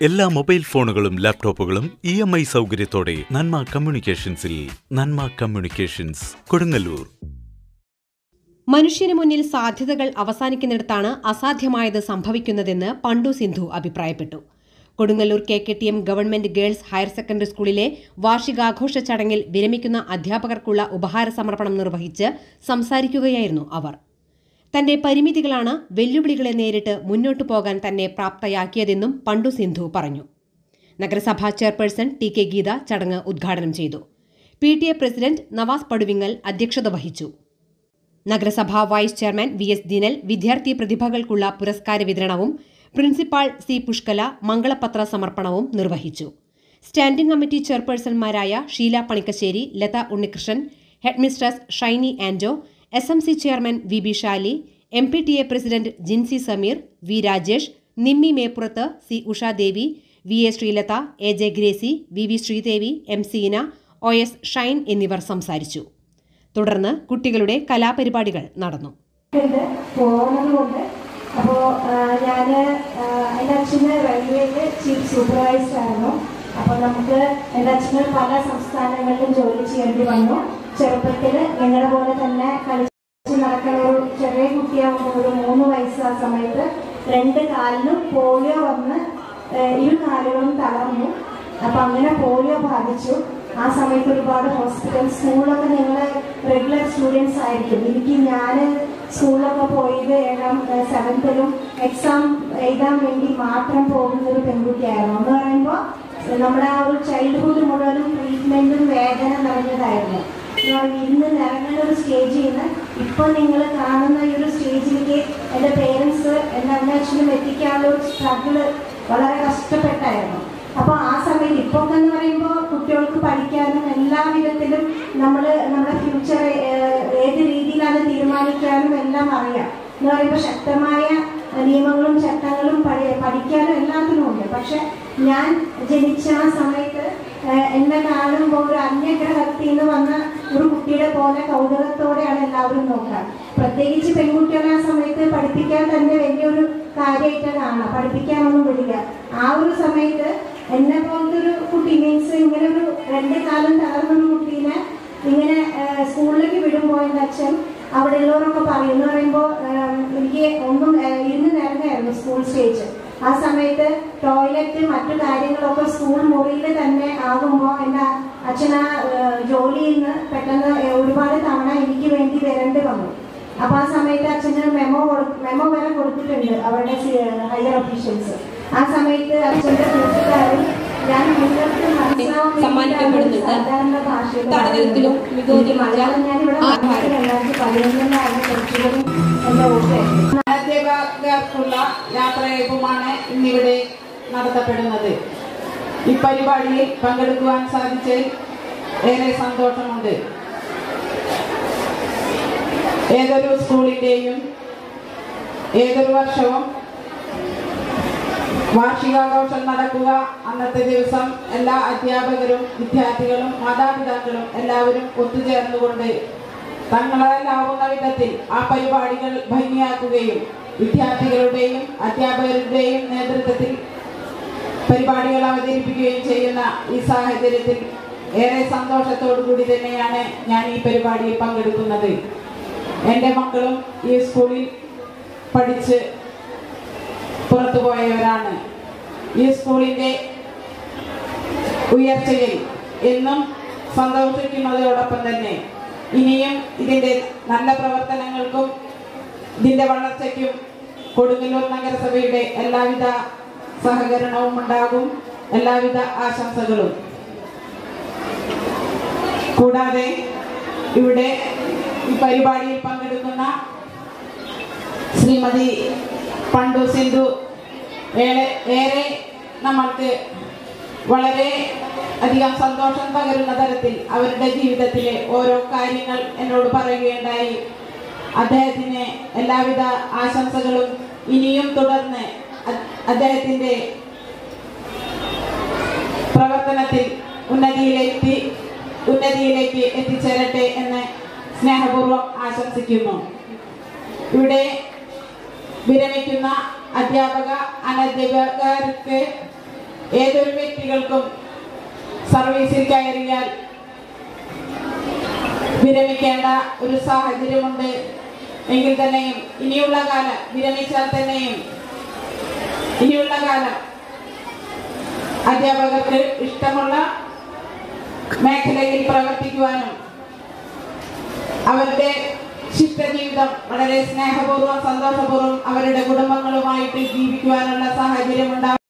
എല്ലാ മൊബൈൽ ഫോണുകളും ലാപ്ടോപ്പുകളും ഇ എം ഐ സൗകര്യത്തോടെ നന്മ കമ്മ്യൂണിക്കേഷൻസിൽ നന്മ കമ്മ്യൂണിക്കേഷൻസ് കൊടുങ്ങല്ലൂർ മനുഷ്യന് മുന്നിൽ സാധ്യതകൾ അവസാനിക്കുന്നിടത്താണ് അസാധ്യമായത് സംഭവിക്കുന്നതെന്ന് പണ്ടു സിന്ധു അഭിപ്രായപ്പെട്ടു Kodungallur K K T M government girls higher secondary സ്കൂളിലെ വാർഷികാഘോഷ ചടങ്ങിൽ വിരമിക്കുന്ന അധ്യാപകർക്കുള്ള ഉപഹാര സമർപ്പണം നിർവഹിച്ച് സംസാരിക്കുകയായിരുന്നു അവർ തന്റെ പരിമിതികളാണ് വെല്ലുവിളികളെ നേരിട്ട് മുന്നോട്ടു പോകാൻ തന്നെ പ്രാപ്തയാക്കിയതെന്നും പണ്ടു സിന്ധു പറഞ്ഞു നഗരസഭാ ചെയർപേഴ്സൺ ടി കെ ഗീത ചടങ്ങ് ഉദ്ഘാടനം ചെയ്തു P T A president Navas Paduvingal അധ്യക്ഷത വഹിച്ചു നഗരസഭാ vice chairman V S Dinal വിദ്യാർത്ഥി പ്രതിഭകൾക്കുള്ള പുരസ്കാര വിതരണവും പ്രിൻസിപ്പാൾ സി പുഷ്കല മംഗളപത്ര സമർപ്പണവും നിർവഹിച്ചു സ്റ്റാൻഡിംഗ് കമ്മിറ്റി ചെയർപേഴ്സൺമാരായ Sheela Panikkassery Latha Unnikrishnan headmistress Shiny Ando S M C chairman V B Shali M P T A president Jincy Sameer V Rajesh Nimmi Meppurath C Ushadevi V A Sreelatha A J Gracy V V Sreedevi M Seena O S Shine എന്നിവർ സംസാരിച്ചു തുടർന്ന് കുട്ടികളുടെ കലാപരിപാടികൾ നടന്നു ഉണ്ട് പോകുന്നതുകൊണ്ട് അപ്പോൾ ഞാൻ എൻ്റെ അച്ഛന് റെയിൽവേയിൽ ചീഫ് സൂപ്പർവൈസർ ആയിരുന്നു അപ്പോൾ നമുക്ക് എൻ്റെ അച്ഛന് പല സംസ്ഥാനങ്ങളിലും ജോലി ചെയ്യേണ്ടി വന്നു ചെറുപ്പത്തിൽ ഞങ്ങളുടെ പോലെ തന്നെ കളിച്ച് നടക്കുന്ന ഒരു ചെറിയ കുട്ടിയാകുമ്പോൾ ഒരു മൂന്ന് വയസ്സ് ആ സമയത്ത് രണ്ട് കാലിലും പോളിയോ വന്ന് ഏഹ് ഇരു കാലുകളും തളർന്നു അപ്പൊ അങ്ങനെ പോളിയോ ബാധിച്ചു ആ സമയത്ത് ഒരുപാട് ഹോസ്പിറ്റൽ സ്കൂളിലൊക്കെ ഞങ്ങൾ റെഗുലർ സ്റ്റുഡൻസ് ആയിരിക്കും എനിക്ക് ഞാൻ സ്കൂളിലൊക്കെ പോയത് ഏഴാം സെവൻത്തിലും എക്സാം എഴുതാൻ വേണ്ടി മാത്രം പോകുന്ന ഒരു പെൺകുട്ടിയായിരുന്നു എന്ന് പറയുമ്പോൾ നമ്മുടെ ആ ഒരു ചൈൽഡ്ഹുഡ് മുഴുവനും ട്രീറ്റ്മെന്റും വേദന നിറഞ്ഞതായിരുന്നു ഇന്ന് നിറങ്ങുന്ന ഒരു സ്റ്റേജിൽ നിന്ന് ഇപ്പോൾ നിങ്ങൾ കാണുന്ന ഈ ഒരു സ്റ്റേജിലേക്ക് എൻ്റെ പേരൻസ് എൻ്റെ അമ്മയച്ഛനും എത്തിക്കാനുള്ള ഒരു സ്ട്രഗിള് വളരെ കഷ്ടപ്പെട്ടായിരുന്നു അപ്പോൾ ആ സമയത്ത് ഇപ്പോൾ എന്ന് പറയുമ്പോൾ കുട്ടികൾക്ക് പഠിക്കാനും എല്ലാ വിധത്തിലും നമ്മൾ നമ്മുടെ ഫ്യൂച്ചർ ഏത് രീതിയിലാണ് തീരുമാനിക്കാനും എല്ലാം അറിയാം എന്ന് പറയുമ്പോൾ ശക്തമായ നിയമങ്ങളും ചട്ടങ്ങളും പഠി- പഠിക്കാനും എല്ലാത്തിനും ഉണ്ട് പക്ഷെ ഞാൻ ജനിച്ച ആ സമയത്ത് ഏഹ്, എന്നെ കാണുമ്പോൾ ഒരു അന്യഗ്രഹത്തിൽ നിന്ന് വന്ന ഒരു കുട്ടിയുടെ പോലെ കൗതുകത്തോടെയാണ് എല്ലാവരും നോക്കുക പ്രത്യേകിച്ച് പെൺകുട്ടികളെ ആ സമയത്ത് പഠിപ്പിക്കാൻ തന്നെ വലിയൊരു കാര്യമായിട്ട് കാണാം പഠിപ്പിക്കാനൊന്നും വിടില്ല ആ ഒരു സമയത്ത് എന്നെ പോലത്തെ ഒരു കുട്ടി മീൻസ് ഇങ്ങനെ ഒരു രണ്ട് കാലം തളർന്നൊരു കുട്ടീനെ ഇങ്ങനെ ഏഹ്, സ്കൂളിലേക്ക് വിടുമ്പോൾ എൻ്റെ അച്ഛൻ അവിടെ ഉള്ളവരൊക്കെ പറയും എന്ന് പറയുമ്പോൾ ഏഹ്, എനിക്ക് ഒന്നും ഏഹ്, ഇരുന്ന് നിറങ്ങായിരുന്നു സ്കൂൾ സ്റ്റേജ് ആ സമയത്ത് ടോയ്ലറ്റ് മറ്റു കാര്യങ്ങളൊക്കെ സ്കൂൾ മുറിയിൽ തന്നെ ആകുമ്പോൾ എൻ്റെ അച്ഛൻ ആ ഏഹ്, ജോലിയിൽ നിന്ന് പെട്ടെന്ന് ഏഹ്, ഒരുപാട് തവണ എനിക്ക് വേണ്ടി വരേണ്ടി വന്നു അപ്പൊ ആ സമയത്ത് അച്ഛന് മെമ്മോ മെമ്മോ വരെ കൊടുത്തിട്ടുണ്ട് അവരുടെ ഹയർ ഒഫീഷ്യൽസ് ആ സമയത്ത് അച്ഛന്റെ കൂട്ടുകാരും ഞാൻ നിങ്ങൾക്ക് മനസ്സിലാവാൻ സമ്മാനിക്കപ്പെടുന്നുണ്ട്. വേണ്ടിയിട്ടാണ് സാധാരണ ഭാഷയിൽ തടവിലും പറയുന്നത്. മികവ് മലയാളം ഞാനിവിടെ ആഹാരം. രണ്ടായിരത്തി പതിനൊന്നിലാണ് കുറച്ചുകൂടി എന്റെ ഓർമ്മ അധ്യാപകർക്കുള്ള യാത്രയയപ്പുമാണ് ഇന്നിവിടെ നടത്തപ്പെടുന്നത് ഈ പരിപാടിയിൽ പങ്കെടുക്കുവാൻ സാധിച്ചതിൽ ഏറെ സന്തോഷമുണ്ട് ഏതൊരു സ്കൂളിൻ്റെയും ഏതൊരു വർഷവും വാർഷികാഘോഷം നടക്കുക അന്നത്തെ ദിവസം എല്ലാ അധ്യാപകരും വിദ്യാർത്ഥികളും മാതാപിതാക്കളും എല്ലാവരും ഒത്തുചേർന്നുകൊണ്ട് തങ്ങളാലാവുന്ന വിധത്തിൽ ആ പരിപാടികൾ ഭംഗിയാക്കുകയും വിദ്യാർത്ഥികളുടെയും അധ്യാപകരുടെയും നേതൃത്വത്തിൽ പരിപാടികൾ അവതരിപ്പിക്കുകയും ചെയ്യുന്ന ഈ സാഹചര്യത്തിൽ ഏറെ സന്തോഷത്തോടു കൂടി തന്നെയാണ് ഞാൻ ഈ പരിപാടിയിൽ പങ്കെടുക്കുന്നത് എൻ്റെ മക്കളും ഈ സ്കൂളിൽ പഠിച്ച് പുറത്തു പോയവരാണ് ഈ സ്കൂളിൻ്റെ ഉയർച്ചയിൽ എന്നും സന്തോഷിക്കുന്നതോടൊപ്പം തന്നെ ഇനിയും ഇതിൻ്റെ നല്ല പ്രവർത്തനങ്ങൾക്കും ഇതിൻ്റെ വളർച്ചയ്ക്കും കൊടുങ്ങല്ലൂർ നഗരസഭയുടെ എല്ലാവിധ സഹകരണവും ഉണ്ടാകും എല്ലാവിധ ആശംസകളും കൂടാതെ ഇവിടെ ഈ പരിപാടിയിൽ പങ്കെടുക്കുന്ന ശ്രീമതി പണ്ടു സിന്ധു ഏറെ ഏറെ നമ്മൾക്ക് വളരെ അധികം സന്തോഷം പകരുന്ന തരത്തിൽ അവരുടെ ജീവിതത്തിലെ ഓരോ കാര്യങ്ങൾ എന്നോട് പറയുകയുണ്ടായി അദ്ദേഹത്തിന് എല്ലാവിധ ആശംസകളും ഇനിയും തുടർന്ന് അ- അദ്ദേഹത്തിന്റെ പ്രവർത്തനത്തിൽ ഉന്നതിയിലെത്തി ഉന്നതിയിലേക്ക് എത്തിച്ചേരട്ടെ എന്ന് സ്നേഹപൂർവ്വം ആശംസിക്കുന്നു ഇവിടെ വിരമിക്കുന്ന അധ്യാപക അനധ്യാപകർക്ക് ഏതൊരു വ്യക്തികൾക്കും സർവീസിൽ കയറിയാൽ വിരമിക്കേണ്ട ഒരു സാഹചര്യമുണ്ട് എങ്കിൽ തന്നെയും ഇനിയുള്ള കാലം വിരമിച്ചാൽ തന്നെയും ഇനിയുള്ള കാലം അധ്യാപകർക്ക് ഇഷ്ടമുള്ള മേഖലയിൽ പ്രവർത്തിക്കുവാനും അവരുടെ ശിഷ്ടജീവിതം വളരെ സ്നേഹപൂർവ്വം സന്തോഷപൂർവ്വം അവരുടെ കുടുംബങ്ങളുമായിട്ട് ജീവിക്കുവാനുള്ള സാഹചര്യം ഉണ്ടാവും